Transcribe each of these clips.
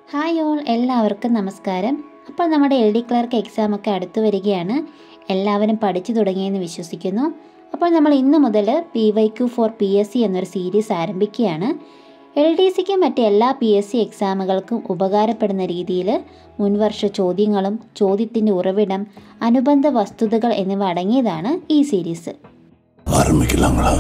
hi all എല്ലാവർക്കും നമസ്കാരം അപ്പോൾ നമ്മുടെ എൽ ഡി ക്ലർക്ക് എക്സാം ഒക്കെ അടുത്തു വരികയാണ് എല്ലാവരും പഠിച്ചു തുടങ്ങിയെന്ന് വിശ്വസിക്കുന്നു അപ്പോൾ നമ്മൾ ഇന്ന് മുതൽ P Y Q four P S C എന്നൊരു സീരീസ് ആരംഭിക്കുകയാണ് എൽ ഡി സിക്കും മറ്റ് എല്ലാ പി എസ് സി എക്സാമുകൾക്കും ഉപകാരപ്പെടുന്ന രീതിയിൽ മുൻവർഷ ചോദ്യങ്ങളും ചോദ്യത്തിൻ്റെ ഉറവിടം അനുബന്ധ വസ്തുതകൾ എന്നിവ അടങ്ങിയതാണ് ഈ സീരീസ് ஆரம்பிக்கலாங்களா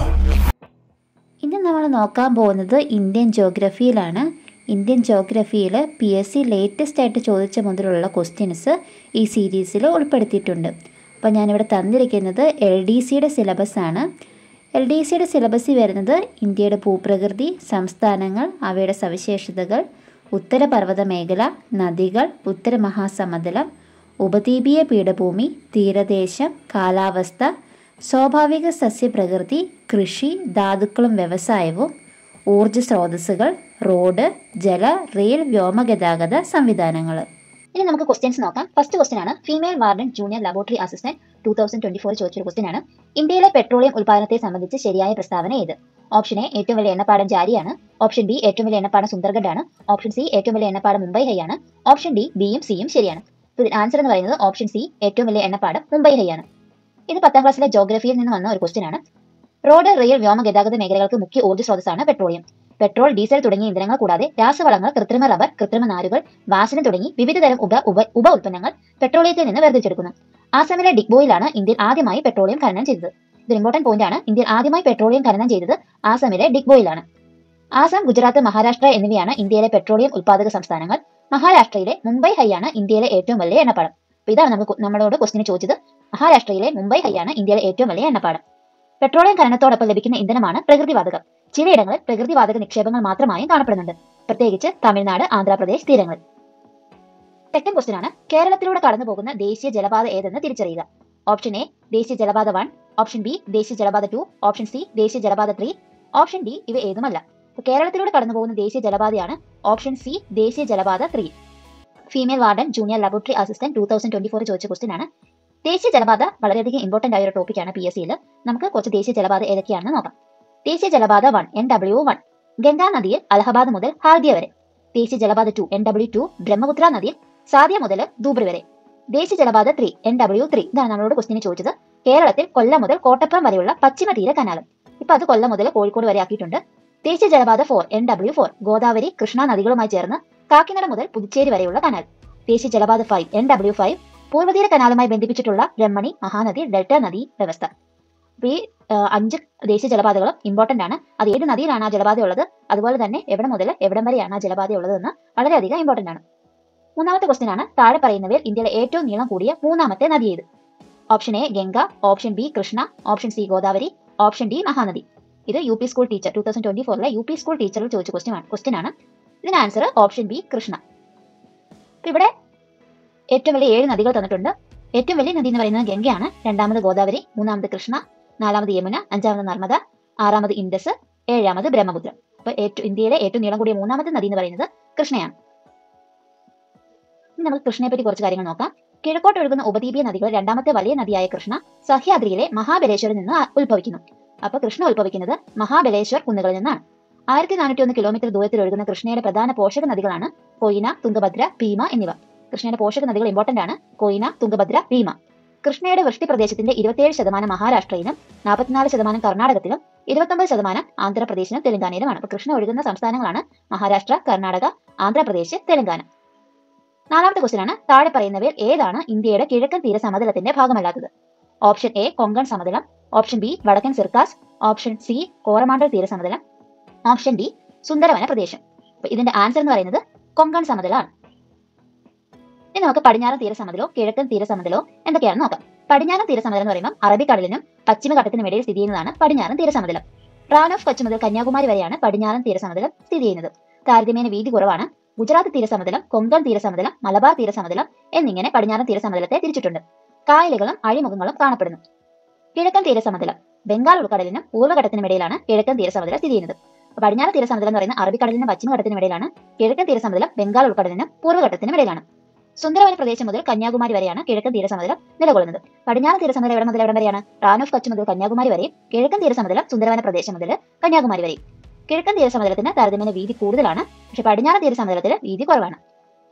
ഇന്ന് നമ്മൾ നോക്കാൻ പോകുന്നത് ഇന്ത്യൻ ജോഗ്രഫിയിലാണ് ഇന്ത്യൻ ജോഗ്രഫിയിൽ പി എസ് സി ലേറ്റസ്റ്റ് ആയിട്ട് ചോദിച്ച മുതലുള്ള ക്വസ്റ്റ്യൻസ് ഈ സീരീസിൽ ഉൾപ്പെടുത്തിയിട്ടുണ്ട് അപ്പോൾ ഞാനിവിടെ തന്നിരിക്കുന്നത് എൽ ഡി സിയുടെ സിലബസ് ആണ് എൽ ഡി സിയുടെ സിലബസിൽ വരുന്നത് ഇന്ത്യയുടെ ഭൂപ്രകൃതി സംസ്ഥാനങ്ങൾ അവയുടെ സവിശേഷതകൾ ഉത്തരപർവ്വത മേഖല നദികൾ ഉത്തര മഹാസമതലം ഉപദ്വീപീയ പീഠഭൂമി തീരദേശം കാലാവസ്ഥ സ്വാഭാവിക സസ്യപ്രകൃതി കൃഷി ധാതുക്കളും വ്യവസായവും ഊർജ്ജ സ്രോതസ്സുകൾ റോഡ് ജല റെയിൽ വ്യോമഗതാഗത സംവിധാനങ്ങൾ ഇനി നമുക്ക് ക്വസ്റ്റ്യൻസ് നോക്കാം ഫസ്റ്റ് ക്വസ്റ്റ്യൻ ആണ് female warden junior laboratory assistant two thousand twenty four ചോദിച്ചൊരു ക്വസ്റ്റ്യൻ ആണ് ഇന്ത്യയിലെ പെട്രോളിയം ഉൽപ്പാദനത്തെ സംബന്ധിച്ച് ശരിയായ പ്രസ്താവന ഏത് ഓപ്ഷൻ എ ഏറ്റവും വലിയ എണ്ണപ്പാടം ജാരിയാണ് ഓപ്ഷൻ ബി ഏറ്റവും വലിയ എണ്ണപ്പാടം സുന്ദർഗഡ് ആണ് ഓപ്ഷൻ സി ഏറ്റവും വലിയ എണ്ണപ്പാടം മുംബൈ ഹൈ ആണ് ഓപ്ഷൻ ഡി ബിയും സിയും ശരിയാണ് അപ്പോൾ ഇതിന് ആൻസർ എന്ന് പറയുന്നത് ഓപ്ഷൻ സി ഏറ്റവും വലിയ എണ്ണപ്പാടം മുംബൈ ഹൈ ആണ് ഇത് പത്താം ക്ലാസ്സിലെ ജോഗ്രഫിയിൽ നിന്ന് വന്ന ഒരു ക്വസ്റ്റ്യൻ ആണ് റോഡ് റെയിൽ വ്യോമ ഗതാഗത മേഖലകൾക്ക് മുഖ്യ ഊർജ്ജ സ്രോതസ്സാണ് പെട്രോളിയം പെട്രോൾ ഡീസൽ തുടങ്ങിയ ഇന്ധനങ്ങൾ കൂടാതെ രാസവളങ്ങൾ കൃത്രിമ റബ്ബർ കൃത്രിമ നാരുകൾ വാസന തുടങ്ങി വിവിധ തരം ഉപ ഉപ ഉപ ഉൽപ്പന്നങ്ങൾ പെട്രോളിയത്തിൽ നിന്ന് വേർതിരിച്ചെടുക്കുന്നു ആസാമിലെ ഡിഗ്ബോയിലാണ് ഇന്ത്യയിൽ ആദ്യമായി പെട്രോളിയം ഖനനം ചെയ്തത് ഇതൊരു ഇമ്പോർട്ടന്റ് പോയിന്റ് ആണ് ഇന്ത്യയിൽ ആദ്യമായി പെട്രോളിയം ഖനനം ചെയ്തത് ആസാമിലെ ഡിഗ്ബോയിലാണ് ആസാം ഗുജറാത്ത് മഹാരാഷ്ട്ര എന്നിവയാണ് ഇന്ത്യയിലെ പെട്രോളിയം ഉൽപ്പാദക സംസ്ഥാനങ്ങൾ മഹാരാഷ്ട്രയിലെ മുംബൈ ഹൈ ആണ് ഇന്ത്യയിലെ ഏറ്റവും വലിയ എണ്ണപ്പാടം അപ്പൊ ഇതാണ് നമുക്ക് നമ്മളോട് ക്വസ്റ്റിന് ചോദിച്ചത് മഹാരാഷ്ട്രയിലെ മുംബൈ ഹൈ ആണ് ഇന്ത്യയിലെ ഏറ്റവും വലിയ എണ്ണപ്പാടം പെട്രോളിയം ഖനനത്തോടൊപ്പം ലഭിക്കുന്ന ഇന്ധനമാണ് പ്രകൃതിവാതകം ചിലയിടങ്ങളിൽ പ്രകൃതിവാതക നിക്ഷേപങ്ങൾ മാത്രമായും കാണപ്പെടുന്നുണ്ട് പ്രത്യേകിച്ച് തമിഴ്നാട് ആന്ധ്രാപ്രദേശ് തീരങ്ങളിൽ സെക്കൻഡ് ക്വസ്റ്റ്യൻ ആണ് കേരളത്തിലൂടെ കടന്നു പോകുന്ന ദേശീയ ജലപാത ഏതെന്ന് തിരിച്ചറിയുക ഓപ്ഷൻ എ ദേശീയ ജലപാത വൺ ഓപ്ഷൻ ബി ദേശീയ ജലപാത ടു ഓപ്ഷൻ സി ദേശീയ ജലപാത ത്രീ ഓപ്ഷൻ ഡി ഇവ ഏതുമല്ല അപ്പോൾ കേരളത്തിലൂടെ കടന്നു പോകുന്ന ദേശീയ ജലപാതയാണ് ഓപ്ഷൻ സി ദേശീയ ജലപാത three female warden junior laboratory assistant two thousand twenty four ചോദിച്ച ക്വസ്റ്റ്യൻ ആണ് ദേശീയ ജലപാത വളരെയധികം ഇമ്പോർട്ടന്റ് ആയ ഒരു ടോപ്പിക്കാണ് പി എസ് സിയിൽ നമുക്ക് കുറച്ച് ദേശീയ ജലപാത ഏതൊക്കെയാണെന്ന് നോക്കാം ദേശീയ ജലപാത one N W one Ganga നദിയിൽ അലഹബാദ് മുതൽ ഹാൽദിയ വരെ ദേശീയ ജലപാത two N W two Brahmaputra നദിയിൽ സാദിയ മുതൽ ധൂബ്രി വരെ ദേശീയ ജലപാത ത്രീ എൻ ഡബ്ല്യു ത്രീ ഇതാണ് നമ്മളോട് ക്വസ്റ്റിന് ചോദിച്ചത് കേരളത്തിൽ കൊല്ലം മുതൽ കോട്ടപ്പുറം വരെയുള്ള പശ്ചിമ തീര കനാലും ഇപ്പൊ അത് കൊല്ലം മുതൽ കോഴിക്കോട് വരെ ആക്കിയിട്ടുണ്ട് ദേശീയ ജലപാത four N W four Godavari Krishna നദികളുമായി ചേർന്ന് കാക്കിനട മുതൽ പുതുച്ചേരി വരെയുള്ള കനാൽ ദേശീയ ജലപാത ഫൈവ് എൻ ഡബ്ല്യു ഫൈവ് പൂർവ്വതീര കനാലുമായി ബന്ധിപ്പിച്ചിട്ടുള്ള ബ്രഹ്മണി മഹാനദി ഡെൽറ്റ നദി വ്യവസ്ഥ അപ്പൊ ഈ ആ, അഞ്ച് ദേശീയ ജലപാതകളും ഇമ്പോർട്ടന്റ് ആണ് അത് ഏത് നദിയിലാണ് ആ ജലപാത ഉള്ളത് അതുപോലെ തന്നെ എവിടെ മുതൽ എവിടം വരെയാണ് ആ ജലപാത ഉള്ളതെന്ന് വളരെയധികം ഇമ്പോർട്ടന്റ് ആണ് മൂന്നാമത്തെ ക്വസ്റ്റ്യൻ ആണ് താഴെ പറയുന്നവയിൽ ഇന്ത്യയിലെ ഏറ്റവും നീളം കൂടിയ മൂന്നാമത്തെ നദി ഏത് option A Ganga option B Krishna option C Godavari option D Mahanadi ഇത് U P school teacher two thousand twenty ഫോറിലെ യു പി സ്കൂൾ ടീച്ചറിൽ ചോദിച്ച ക്വസ്റ്റ്യൻ ആണ് ക്വസ്റ്റ്യൻ ആണ് ഇതിന് ആൻസർ ഓപ്ഷൻ ബി കൃഷ്ണ അപ്പൊ ഇവിടെ ഏറ്റവും വലിയ ഏഴ് നദികൾ തന്നിട്ടുണ്ട് ഏറ്റവും വലിയ നദി എന്ന് പറയുന്നത് ഗംഗയാണ് രണ്ടാമത് ഗോദാവരി മൂന്നാമത് കൃഷ്ണ നാലാമത് യമുന അഞ്ചാമത് നർമ്മദ ആറാമത് ഇൻഡസ് ഏഴാമത് ബ്രഹ്മപുത്ര അപ്പൊ ഏറ്റവും ഇന്ത്യയിലെ ഏറ്റവും നീളം കൂടിയ മൂന്നാമത്തെ നദി എന്ന് പറയുന്നത് കൃഷ്ണയാണ് ഇനി നമുക്ക് കൃഷ്ണയെ പറ്റി കുറച്ച് കാര്യങ്ങൾ നോക്കാം കിഴക്കോട്ട് ഒഴുകുന്ന ഉപദ്വീപീയ നദികൾ രണ്ടാമത്തെ വലിയ നദിയായ കൃഷ്ണ സഹ്യാദ്രിയിലെ മഹാബലേശ്വരിൽ നിന്ന് ആ- ഉത്ഭവിക്കുന്നു അപ്പൊ കൃഷ്ണ ഉത്ഭവിക്കുന്നത് മഹാബലേശ്വർ കുന്നുകളിൽ നിന്നാണ് ആയിരത്തി നാനൂറ്റി ഒന്ന് കിലോമീറ്റർ ദൂരത്തിൽ ഒഴുകുന്ന കൃഷ്ണയുടെ പ്രധാന പോഷക നദികളാണ് കൊയ്ന തുംഗഭദ്ര ഭീമ എന്നിവ കൃഷ്ണയുടെ പോഷക നദികൾ ഇമ്പോർട്ടന്റ് ആണ് കൊയ്ന തുംഗഭദ്ര ഭീമ കൃഷ്ണയുടെ വൃഷ്ടി പ്രദേശത്തിന്റെ ഇരുപത്തിയേഴ് ശതമാനം മഹാരാഷ്ട്രയിലും നാൽപ്പത്തിനാല് ശതമാനം കർണാടകത്തിലും ഇരുപത്തൊമ്പത് ശതമാനം ആന്ധ്രാപ്രദേശിലും തെലങ്കാനയിലുമാണ് അപ്പൊ കൃഷ്ണ ഒഴുകുന്ന സംസ്ഥാനങ്ങളാണ് മഹാരാഷ്ട്ര കർണാടക ആന്ധ്രാപ്രദേശ് തെലങ്കാന നാലാമത്തെ ക്വസ്റ്റ്യൻ ആണ് താഴെ പറയുന്നവയിൽ ഏതാണ് ഇന്ത്യയുടെ കിഴക്കൻ തീര സമതലത്തിന്റെ ഭാഗമല്ലാത്തത് ഓപ്ഷൻ എ കൊങ്കൺ സമതലം ഓപ്ഷൻ ബി വടക്കൻ സിർക്കാസ് ഓപ്ഷൻ സി കോറമാണ്ടൽ തീര സമതലം ഓപ്ഷൻ ഡി സുന്ദരവന പ്രദേശം അപ്പൊ ഇതിന്റെ ആൻസർ എന്ന് പറയുന്നത് കൊങ്കൺ സമതലമാണ് ഇനി നമുക്ക് പടിഞ്ഞാറൻ തീരസമതലോ കിഴക്കൻ തീരസമതലോ എന്തൊക്കെയാണെന്ന് നോക്കാം പടിഞ്ഞാറൻ തീരസമതലം എന്ന് പറയുമ്പോൾ അറബിക്കടലിനും പശ്ചിമഘട്ടത്തിനും ഇടയിൽ സ്ഥിതി ചെയ്യുന്നതാണ് പടിഞ്ഞാറൻ തീരസമതലം റാൻ ഓഫ് കച്ച് മുതൽ കന്യാകുമാരി വരെയാണ് പടിഞ്ഞാറൻ തീരസമതലം സ്ഥിതി ചെയ്യുന്നത് താരതമ്യേന വീതി കുറവാണ് ഗുജറാത്ത് തീരസമതലം കൊങ്കൺ തീരസമതലം മലബാർ തീരസമതലം എന്നിങ്ങനെ പടിഞ്ഞാറൻ തീരസമതലത്തെ തിരിച്ചിട്ടുണ്ട് കായലുകളും അഴിമുഖങ്ങളും കാണപ്പെടുന്നു കിഴക്കൻ തീരസമതലം ബംഗാൾ ഉൾക്കടലിനും പൂർവ്വഘട്ടത്തിനും ഇടയിലാണ് കിഴക്കൻ തീരസമതലം സ്ഥിതി ചെയ്യുന്നത് അപ്പൊ പടിഞ്ഞാറൻ തീരസമതലം എന്ന് പറയുന്ന അറബിക്കടലിനും പശ്ചിമഘട്ടത്തിനും ഇടയിലാണ് കിഴക്കൻ തീരസമതലം ബംഗാൾ ഉൾക്കടലിനും പൂർവ്വഘട്ടത്തിനും ഇടയിലാണ് സുന്ദരവന പ്രദേശം മുതൽ കന്യാകുമാരി വരെയാണ് കിഴക്കൻ തീരസമതലം നിലകൊള്ളുന്നത് പടിഞ്ഞാറൻ തീരസമതലം എവിടെ മുതൽ എവിടം വരെയാണ് റാൻ ഓഫ് കച്ച് മുതൽ കന്യാകുമാരി വരെയും കിഴക്കൻ തീരസമതലം സുന്ദരവന പ്രദേശം മുതൽ കന്യാകുമാരി വരെയും കിഴക്കൻ തീരസമതലത്തിന് താരതമ്യേന വീതി കൂടുതലാണ് പക്ഷെ പടിഞ്ഞാറൻ തീരസമതലത്തിൽ വീതി കുറവാണ്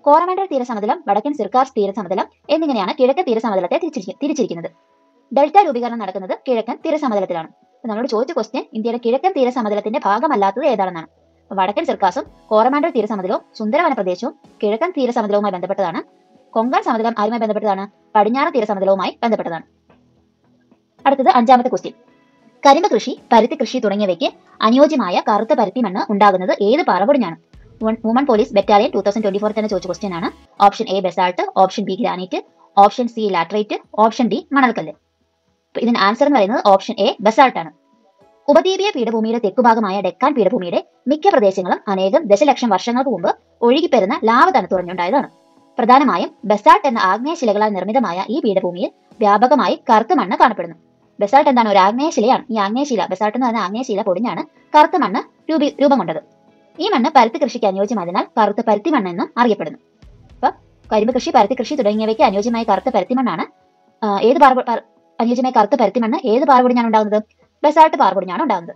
കോറമണ്ടൽ തീരസമതലം വടക്കൻ സിർക്കാർ തീരസമതലം എന്നിങ്ങനെയാണ് കിഴക്കൻ തീരസമതലത്തെ തിരിച്ചിരിക്ക- തിരിച്ചിരിക്കുന്നത് ഡെൽറ്റ രൂപീകരണം നടക്കുന്നത് കിഴക്കൻ തീരസമതലത്തിലാണ് അപ്പൊ നമ്മളോട് ചോദിച്ച ക്വസ്റ്റ്യൻ ഇന്ത്യയുടെ കിഴക്കൻ തീരസമതലത്തിന്റെ ഭാഗമല്ലാത്തത് ഏതാണെന്നാണ് അപ്പൊ വടക്കൻ സിർക്കാസും കോറമാൻഡൽ തീരസമതലവും സുന്ദരവന പ്രദേശവും കിഴക്കൻ തീരസമതലവുമായി ബന്ധപ്പെട്ടതാണ് കൊങ്കൺ സമതലം ആരുമായി ബന്ധപ്പെട്ടതാണ് പടിഞ്ഞാറൻ തീരസമതലവുമായി ബന്ധപ്പെട്ടതാണ് അടുത്തത് അഞ്ചാമത്തെ ക്വസ്റ്റ്യൻ കരിമ്പ് കൃഷി പരുത്തി കൃഷി തുടങ്ങിയവയ്ക്ക് അനുയോജ്യമായ കറുത്ത പരുത്തി മണ്ണ് ഉണ്ടാകുന്നത് ഏത് പാറപൊടിഞ്ഞാണ് woman police battalion two thousand twenty four തന്നെ ചോദിച്ച ക്വസ്റ്റ്യൻ ആണ് option A basalt option B granite option C laterite option D മണൽക്കല്ല് അപ്പൊ ഇതിന് ആൻസർ എന്ന് പറയുന്നത് ഓപ്ഷൻ എ ബസാൾട്ട് ആണ് ഉപദ്വീപീയ പീഠഭൂമിയുടെ തെക്കുഭാഗമായ ഡെക്കാൻ പീഠഭൂമിയുടെ മിക്ക പ്രദേശങ്ങളും അനേകം ദശലക്ഷം വർഷങ്ങൾക്ക് മുമ്പ് ഒഴുകിപ്പരുന്ന ലാവ തണുത്തുറഞ്ഞുണ്ടായതാണ് പ്രധാനമായും ബസാൾട്ട് എന്ന ആഗ്നേയശിലകളാൽ നിർമ്മിതമായ ഈ പീഠഭൂമിയിൽ വ്യാപകമായി കറുത്ത മണ്ണ് കാണപ്പെടുന്നു ബസാൾട്ട് എന്താണ് ഒരു ആഗ്നേയശിലയാണ് ഈ ആഗ്നേയശില ബസാൾട്ട് എന്ന് പറഞ്ഞ ആഗ്നേയശില പൊടിഞ്ഞാണ് കറുത്ത മണ്ണ് രൂപീ രൂപം കൊണ്ടത് ഈ മണ്ണ് പരുത്തി കൃഷിക്ക് അനുയോജ്യമായതിനാൽ കറുത്ത പരുത്തി മണ്ണ് എന്നും അറിയപ്പെടുന്നു അപ്പൊ കരിമ്പ് കൃഷി പരുത്തി കൃഷി തുടങ്ങിയവയ്ക്ക് അനുയോജ്യമായ കറുത്ത പരുത്തി മണ്ണാണ് ആ, ഏത് പാറ പാ- അനുയോജ്യമായ കറുത്ത പരുത്തി മണ്ണ് ഏത് പാറപൊടിഞ്ഞാണ് ഉണ്ടാകുന്നത് ബസാൾട്ട് പാറപൊടിഞ്ഞാണ് ഉണ്ടാകുന്നത്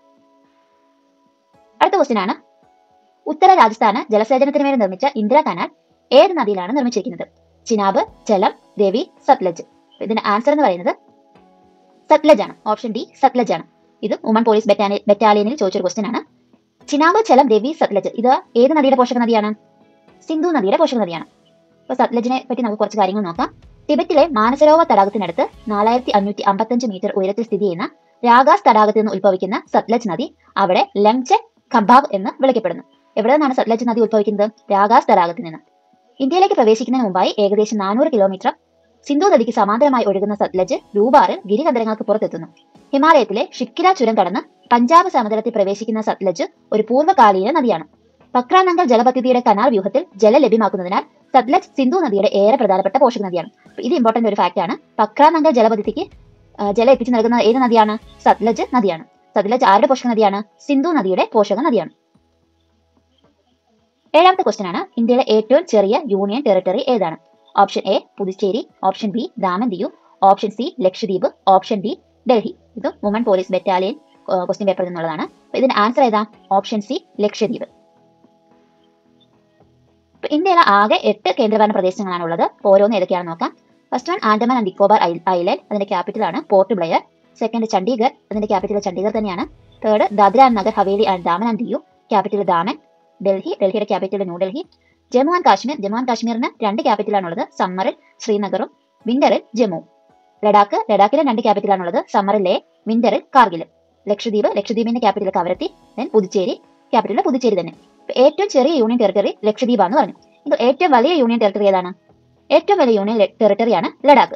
അടുത്ത ക്വസ്റ്റ്യൻ ആണ് ഉത്തര രാജസ്ഥാന് ജലസേചനത്തിന് വേണ്ടി നിർമ്മിച്ച ഇന്ദിരാ കനാൽ ഏത് നദിയിലാണ് നിർമ്മിച്ചിരിക്കുന്നത് ചിനാബ് ജലം രവി സത്ലജ് ഇതിന്റെ ആൻസർ എന്ന് പറയുന്നത് സത്ലജ് ആണ് ഓപ്ഷൻ ഡി സത്ലജ് ആണ് ഇത് വുമൺ പോലീസ് ബറ്റാലി- ബറ്റാലിയനിൽ ചോദിച്ചൊരു ക്വസ്റ്റ്യൻ ആണ് ചിനാബ് ജലം രവി സത്ലജ് ഇത് ഏത് നദിയുടെ പോഷക നദിയാണ് സിന്ധു നദിയുടെ പോഷക നദിയാണ് അപ്പൊ സത്ലജിനെ പറ്റി നമുക്ക് കുറച്ച് കാര്യങ്ങൾ നോക്കാം ടിബറ്റിലെ മാനസരോവർ തടാകത്തിനടുത്ത് നാലായിരത്തി അഞ്ഞൂറ്റി അമ്പത്തഞ്ച് മീറ്റർ ഉയരത്തിൽ സ്ഥിതി ചെയ്യുന്ന രാഗാസ് തടാകത്തിൽ നിന്ന് ഉത്ഭവിക്കുന്ന സത്ലജ് നദി അവിടെ ലംചെ ഖബാബ് എന്ന് വിളിക്കപ്പെടുന്നു എവിടെ നിന്നാണ് സത്ലജ് നദി ഉത്ഭവിക്കുന്നത് രാഗാസ് തടാകത്തിൽ നിന്ന് ഇന്ത്യയിലേക്ക് പ്രവേശിക്കുന്നതിന് മുമ്പായി ഏകദേശം നാനൂറ് കിലോമീറ്റർ സിന്ധു നദിക്ക് സമാന്തരമായി ഒഴുകുന്ന സത്ലജ് രൂപാറിൽ ഗിരികന്ധരങ്ങൾക്ക് പുറത്തെത്തുന്നു ഹിമാലയത്തിലെ ഷിക്കിര ചുരം കടന്ന് പഞ്ചാബ് സമതലത്തിൽ പ്രവേശിക്കുന്ന സത്ലജ് ഒരു പൂർവ്വകാലീന നദിയാണ് പക്രാനങ്കൽ ജലപദ്ധതിയുടെ കനാൽ വ്യൂഹത്തിൽ ജലം ലഭ്യമാക്കുന്നതിനാൽ സത്ലജ് സിന്ധു നദിയുടെ ഏറെ പ്രധാനപ്പെട്ട പോഷക നദിയാണ് അപ്പൊ ഇത് ഇമ്പോർട്ടന്റ് ഒരു ഫാക്ട് ആണ് പക്രാനങ്കൽ ജലപദ്ധതിക്ക് ആ, ജലം എത്തിച്ചു നൽകുന്ന ഏത് നദിയാണ് സത്ലജ് നദിയാണ് സത്ലജ് ആരുടെ പോഷക നദിയാണ് സിന്ധു നദിയുടെ പോഷക നദിയാണ് ഏഴാമത്തെ ക്വസ്റ്റ്യൻ ആണ് ഇന്ത്യയിലെ ഏറ്റവും ചെറിയ യൂണിയൻ ടെറിട്ടറി ഏതാണ് option A Puducherry option B Daman Diu option C Lakshadweep option D Delhi ഇത് വുമൺ പോലീസ് ബറ്റാലിയൻ ക്വസ്റ്റ്യൻ പേപ്പറിൽ നിന്നുള്ളതാണ് അപ്പൊ ഇതിന്റെ ആൻസർ ഏതാ ഓപ്ഷൻ സി ലക്ഷദ്വീപ് ഇപ്പൊ ഇന്ത്യയിലെ ആകെ എട്ട് കേന്ദ്രഭരണ പ്രദേശങ്ങളാണ് ഉള്ളത് ഓരോന്ന് ഏതൊക്കെയാണെന്ന് നോക്കാം first one Andaman and Nicobar island അതിന്റെ ക്യാപിറ്റൽ ആണ് പോർട്ട് ബ്ലെയർ സെക്കൻഡ് ചണ്ഡീഗഡ് അതിന്റെ ക്യാപിറ്റൽ ചണ്ഡീഗഡ് തന്നെയാണ് third Dadra and Nagar Haveli and Daman and Diu capital Daman Delhi ഡൽഹിയുടെ capital New Delhi Jammu and Kashmir Jammu and കാശ്മീരിന് രണ്ട് ക്യാപിറ്റലാണുള്ളത് സമ്മറിൽ ശ്രീനഗറും വിന്ററിൽ ജമ്മു ലഡാക്ക് ലഡാക്കിലെ രണ്ട് ക്യാപിറ്റലാണുള്ളത് സമ്മറിൽ ലേ വിന്ററിൽ കാർഗിൽ ലക്ഷദ്വീപ് ലക്ഷദ്വീപിന്റെ capital Kavaratti then Puducherry capital Puducherry തന്നെ ഇപ്പൊ ഏറ്റവും ചെറിയ യൂണിയൻ ടെറിട്ടറി ലക്ഷദ്വീപാന്ന് പറഞ്ഞു ഇത് ഏറ്റവും വലിയ യൂണിയൻ ടെറിട്ടറി ഏതാണ് ഏറ്റവും വലിയ യൂണിയൻ ടെറിട്ടറിയാണ് ലഡാക്ക്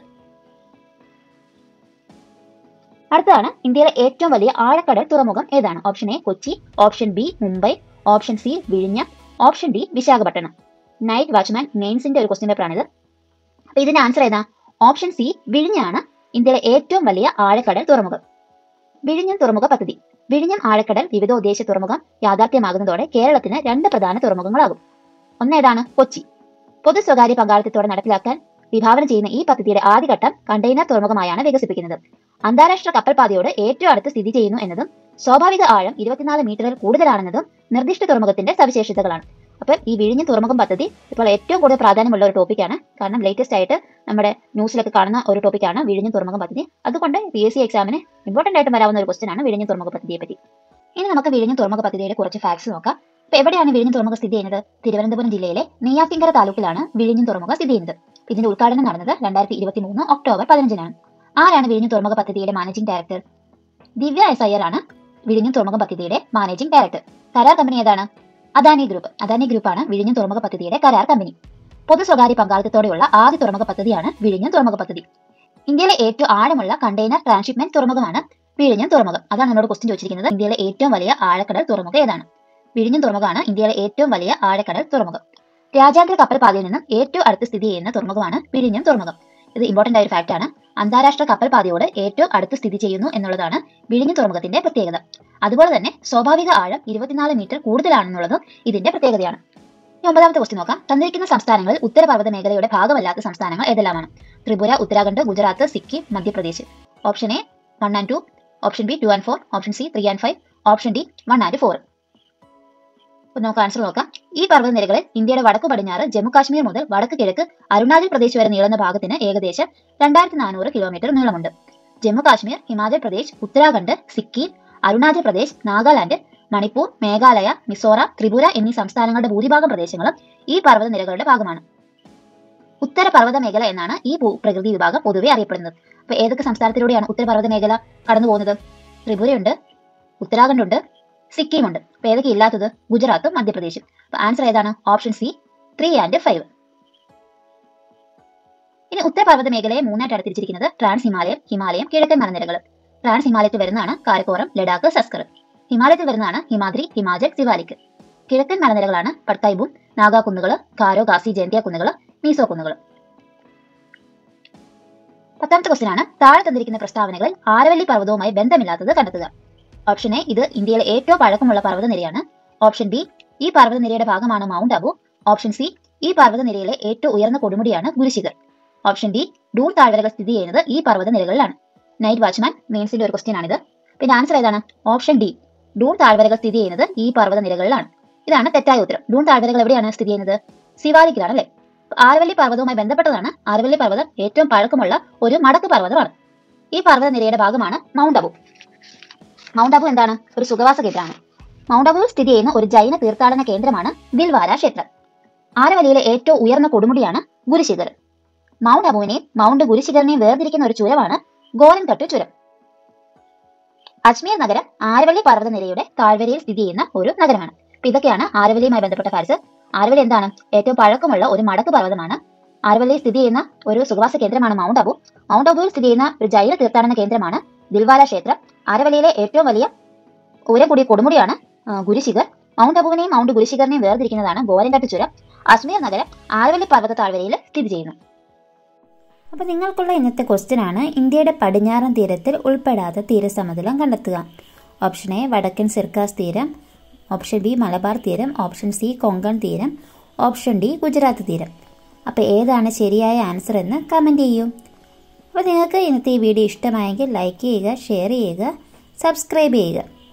അടുത്തതാണ് ഇന്ത്യയിലെ ഏറ്റവും വലിയ ആഴക്കടൽ തുറമുഖം ഏതാണ് option A Kochi option B Mumbai option C വിഴിഞ്ഞം option D Visakhapatnam night watchman മെയിൻസിന്റെ ഒരു ക്വസ്റ്റ്യൻ പേപ്പറാണിത് അപ്പൊ ഇതിന്റെ ആൻസർ ഏതാ ഓപ്ഷൻ സി വിഴിഞ്ഞാണ് ഇന്ത്യയിലെ ഏറ്റവും വലിയ ആഴക്കടൽ തുറമുഖം വിഴിഞ്ഞം തുറമുഖ പദ്ധതി വിഴിഞ്ഞം ആഴക്കടൽ വിവിധോദ്ദേശ തുറമുഖം യാഥാർത്ഥ്യമാകുന്നതോടെ കേരളത്തിന് രണ്ട് പ്രധാന തുറമുഖങ്ങളാകും ഒന്നേതാണ് കൊച്ചി പൊതു സ്വകാര്യ പങ്കാളിത്തത്തോടെ നടപ്പിലാക്കാൻ വിഭാവനം ചെയ്യുന്ന ഈ പദ്ധതിയുടെ ആദ്യഘട്ടം കണ്ടെയ്നർ തുറമുഖമായാണ് വികസിപ്പിക്കുന്നത് അന്താരാഷ്ട്ര കപ്പൽപാതയോട് ഏറ്റവും അടുത്ത് സ്ഥിതി ചെയ്യുന്നു എന്നതും സ്വാഭാവിക ആഴം ഇരുപത്തിനാല് മീറ്ററിൽ കൂടുതലാണെന്നതും നിർദ്ദിഷ്ട തുറമുഖത്തിന്റെ സവിശേഷതകളാണ് അപ്പം ഈ വിഴിഞ്ഞം തുറമുഖം പദ്ധതി ഇപ്പോൾ ഏറ്റവും കൂടുതൽ പ്രാധാന്യമുള്ള ഒരു ടോപ്പിക്കാണ് കാരണം ലേറ്റസ്റ്റ് ആയിട്ട് നമ്മുടെ ന്യൂസിലൊക്കെ കാണുന്ന ഒരു ടോപ്പിക്കാണ് വിഴിഞ്ഞം തുറമുഖം പദ്ധതി അതുകൊണ്ട് പി എസ് സി എക്സാമിന് ഇമ്പോർട്ടന്റ് ആയിട്ട് വരാവുന്ന ഒരു ക്വസ്റ്റൻ ആണ് വിഴിഞ്ഞം തുറമുഖ പദ്ധതിയെ പറ്റി ഇനി നമുക്ക് വിഴിഞ്ഞം തുറമുഖ പദ്ധതിയുടെ കുറച്ച് ഫാക്ട്സ് നോക്കാം ഇപ്പൊ എവിടെയാണ് വിഴിഞ്ഞം തുറമുഖം സ്ഥിതി ചെയ്യുന്നത് തിരുവനന്തപുരം ജില്ലയിലെ നെയ്യാറ്റിങ്കര താലൂക്കിലാണ് വിഴിഞ്ഞം തുറമുഖം സ്ഥിതി ചെയ്യുന്നത് ഇതിന്റെ ഉദ്ഘാടനം നടന്നത് രണ്ടായിരത്തി ഇരുപത്തി മൂന്ന് ഒക്ടോബർ പതിനഞ്ചിനാണ് ആരാണ് വിഴിഞ്ഞം തുറമുഖ പദ്ധതിയുടെ managing director Divya S Iyer ആണ് വിഴിഞ്ഞം തുറമുഖ പദ്ധതിയുടെ മാനേജിംഗ് ഡയറക്ടർ കരാർ കമ്പനി ഏതാണ് അദാനി ഗ്രൂപ്പ് അദാനി ഗ്രൂപ്പാണ് വിഴിഞ്ഞം തുറമുഖ പദ്ധതിയുടെ കരാർ കമ്പനി പൊതു സ്വകാര്യ പങ്കാളിത്തത്തോടെയുള്ള ആദ്യ തുറമുഖ പദ്ധതിയാണ് വിഴിഞ്ഞം തുറമുഖ പദ്ധതി ഇന്ത്യയിലെ ഏറ്റവും ആഴമുള്ള കണ്ടെയ്നർ ട്രാൻസ്ഷിപ്മെന്റ് തുറമുഖമാണ് വിഴിഞ്ഞം തുറമുഖം അതാണ് എന്നോട് ക്വസ്റ്റ്യൻ ചോദിച്ചിരിക്കുന്നത് ഇന്ത്യയിലെ ഏറ്റവും വലിയ ആഴക്കടൽ തുറമുഖം ഏതാണ് വിഴിഞ്ഞം തുറമുഖമാണ് ഇന്ത്യയിലെ ഏറ്റവും വലിയ ആഴക്കടൽ തുറമുഖം രാജ്യാന്തര കപ്പൽ പാതയിൽ നിന്നും ഏറ്റവും അടുത്ത് സ്ഥിതി ചെയ്യുന്ന തുറമുഖമാണ് വിഴിഞ്ഞം തുറമുഖം ഇത് ഇമ്പോർട്ടന്റ് ആയ ഒരു ഫാക്ട് ആണ് അന്താരാഷ്ട്ര കപ്പൽ പാതയോട് ഏറ്റവും അടുത്ത് സ്ഥിതി ചെയ്യുന്നു എന്നുള്ളതാണ് വിഴിഞ്ഞം തുറമുഖത്തിന്റെ പ്രത്യേകത അതുപോലെ തന്നെ സ്വാഭാവിക ആഴം ഇരുപത്തിനാല് മീറ്റർ കൂടുതലാണെന്നുള്ളതും ഇതിന്റെ പ്രത്യേകതയാണ് ഇനി ഒമ്പതാമത്തെ ക്വസ്റ്റ്യൻ നോക്കാം തന്നിരിക്കുന്ന സംസ്ഥാനങ്ങളിൽ ഉത്തരപർവ്വത മേഖലയുടെ ഭാഗമല്ലാത്ത സംസ്ഥാനങ്ങൾ ഏതെല്ലാമാണ് Tripura Uttarakhand Gujarat Sikkim Madhya Pradesh option A one and two option B two and four option C three and five option D one and four നമുക്ക് ആൻസർ നോക്കാം ഈ പർവ്വതനിരകളിൽ ഇന്ത്യയുടെ വടക്കു പടിഞ്ഞാറ് ജമ്മു കാശ്മീർ മുതൽ വടക്ക് കിഴക്ക് അരുണാചൽ പ്രദേശ് വരെ നീളുന്ന ഭാഗത്തിന് ഏകദേശം രണ്ടായിരത്തി നാനൂറ് കിലോമീറ്റർ നീളമുണ്ട് ജമ്മു കാശ്മീർ ഹിമാചൽ പ്രദേശ് ഉത്തരാഖണ്ഡ് സിക്കിം അരുണാചൽ പ്രദേശ് നാഗാലാൻഡ് മണിപ്പൂർ മേഘാലയ മിസോറാം ത്രിപുര എന്നീ സംസ്ഥാനങ്ങളുടെ ഭൂരിഭാഗം പ്രദേശങ്ങളും ഈ പർവ്വതനിരകളുടെ ഭാഗമാണ് ഉത്തര പർവ്വത മേഖല എന്നാണ് ഈ ഭൂപ്രകൃതി വിഭാഗം പൊതുവെ അറിയപ്പെടുന്നത് അപ്പൊ ഏതൊക്കെ സംസ്ഥാനത്തിലൂടെയാണ് ഉത്തരപർവ്വത മേഖല കടന്നു പോകുന്നത് ത്രിപുരയുണ്ട് ഉത്തരാഖണ്ഡ് ഉണ്ട് സിക്കിം ഉണ്ട് അപ്പൊ ഏതൊക്കെ ഇല്ലാത്തത് ഗുജറാത്തും മധ്യപ്രദേശും അപ്പൊ ആൻസർ ഏതാണ് option C three and five ഇനി ഉത്തരപർവ്വത മേഖലയെ മൂന്നായിട്ട് അടുത്തിരിച്ചിരിക്കുന്നത് ട്രാൻസ് ഹിമാലയം ഹിമാലയം കിഴക്കൻ മലനിരകൾ ട്രാൻസ് ഹിമാലയത്തിൽ വരുന്നതാണ് കാരക്കോറം ലഡാക്ക് സസ്കർ ഹിമാലയത്തിൽ വരുന്നതാണ് ഹിമാദ്രി ഹിമാചൽ സിവാലിക് കിഴക്കൻ മലനിരകളാണ് പട്കൈബും നാഗാ കുന്നുകൾ കാരോ ഗാസി ജയന്തിയ കുന്നുകൾ മീസോ കുന്നുകൾ പത്താമത്തെ ക്വസ്റ്റ്യൻ ആണ് താഴെ തന്നിരിക്കുന്ന പ്രസ്താവനകളിൽ ആരവല്ലി പർവ്വതവുമായി ബന്ധമില്ലാത്തത് കണ്ടെത്തുക ഓപ്ഷൻ എ ഇത് ഇന്ത്യയിലെ ഏറ്റവും പഴക്കമുള്ള പർവ്വതനിരയാണ് ഓപ്ഷൻ ബി ഈ പർവ്വതനിരയുടെ ഭാഗമാണ് മൗണ്ട് അബു ഓപ്ഷൻ സി ഈ പർവ്വതനിരയിലെ ഏറ്റവും ഉയർന്ന കൊടുമുടിയാണ് ഗുരുശിഖർ ഓപ്ഷൻ ഡി ഡൂൺ താഴ്വരകൾ സ്ഥിതി ചെയ്യുന്നത് ഈ പർവ്വതനിരകളിലാണ് നൈറ്റ് വാച്ച്മാൻ മെയിൻസിന്റെ ഒരു ക്വസ്റ്റ്യൻ ആണിത് പിന്നെ ആൻസർ ഏതാണ് ഓപ്ഷൻ ഡി ഡൂൺ താഴ്വരകൾ സ്ഥിതി ചെയ്യുന്നത് ഈ പർവ്വതനിരകളിലാണ് ഇതാണ് തെറ്റായ ഉത്തരം ഡൂൺ താഴ്വരകൾ എവിടെയാണ് സ്ഥിതി ചെയ്യുന്നത് സിവാലിക്കിലാണ് അല്ലേ ആരവല്ലി പർവ്വതവുമായി ബന്ധപ്പെട്ടതാണ് ആരവല്ലി പർവ്വതം ഏറ്റവും പഴക്കമുള്ള ഒരു മടക്ക് പർവ്വതമാണ് ഈ പർവ്വതനിരയുടെ ഭാഗമാണ് മൗണ്ട് അബു മൗണ്ട് അബു എന്താണ് ഒരു സുഖവാസ കേന്ദ്രമാണ് മൗണ്ട് അബുവിൽ സ്ഥിതി ചെയ്യുന്ന ഒരു ജൈന തീർത്ഥാടന കേന്ദ്രമാണ് ദിൽവാര ക്ഷേത്രം ആരവലിയിലെ ഏറ്റവും ഉയർന്ന കൊടുമുടിയാണ് ഗുരുശിഖർ മൗണ്ട് അബുവിനെയും മൗണ്ട് ഗുരുശിഖറിനെയും വേർതിരിക്കുന്ന ഒരു ചുരമാണ് ഗോരൻകട്ട് ചുരം അജ്മീർ നഗരം ആരവല്ലി പർവ്വതനിരയുടെ താഴ്വരയിൽ സ്ഥിതി ചെയ്യുന്ന ഒരു നഗരമാണ് അപ്പൊ ഇതൊക്കെയാണ് ആരവല്ലിയുമായി ബന്ധപ്പെട്ട ഫാക്ട്സ് ആരവല്ലി എന്താണ് ഏറ്റവും പഴക്കമുള്ള ഒരു മടക്ക് പർവ്വതമാണ് ആരവല്ലിയിൽ സ്ഥിതി ചെയ്യുന്ന ഒരു സുഖവാസ കേന്ദ്രമാണ് മൗണ്ട് അബു മൗണ്ട് അബുവിൽ സ്ഥിതി ചെയ്യുന്ന ഒരു ജൈന തീർത്ഥാടന കേന്ദ്രമാണ് ദിൽവാല ക്ഷേത്രം ആരവല്ലിയിലെ ഏറ്റവും വലിയ ഉയരം കൂടിയ കൊടുമുടിയാണ് ആ, ഗുരുശിഖർ മൗണ്ട് അബുവിനെയും മൗണ്ട് ഗുരുശിഖറിനെയും വേർതിരിക്കുന്നതാണ് ഗോരൻകട്ട് ചുരം അജ്മീർ നഗരം ആരവല്ലി പർവ്വത താഴ്വരയിൽ സ്ഥിതി ചെയ്യുന്നു അപ്പോൾ നിങ്ങൾക്കുള്ള ഇന്നത്തെ ക്വസ്റ്റ്യൻ ആണ് ഇന്ത്യയുടെ പടിഞ്ഞാറൻ തീരത്തിൽ ഉൾപ്പെടാത്ത തീരസമതലം കണ്ടെത്തുക ഓപ്ഷൻ എ വടക്കൻ സിർക്കാസ് തീരം ഓപ്ഷൻ ബി മലബാർ തീരം ഓപ്ഷൻ സി കൊങ്കൺ തീരം ഓപ്ഷൻ ഡി ഗുജറാത്ത് തീരം അപ്പോൾ ഏതാണ് ശരിയായ ആൻസർ എന്ന് കമൻറ്റ് ചെയ്യൂ അപ്പോൾ നിങ്ങൾക്ക് ഇന്നത്തെ ഈ വീഡിയോ ഇഷ്ടമായെങ്കിൽ ലൈക്ക് ചെയ്യുക ഷെയർ ചെയ്യുക സബ്സ്ക്രൈബ് ചെയ്യുക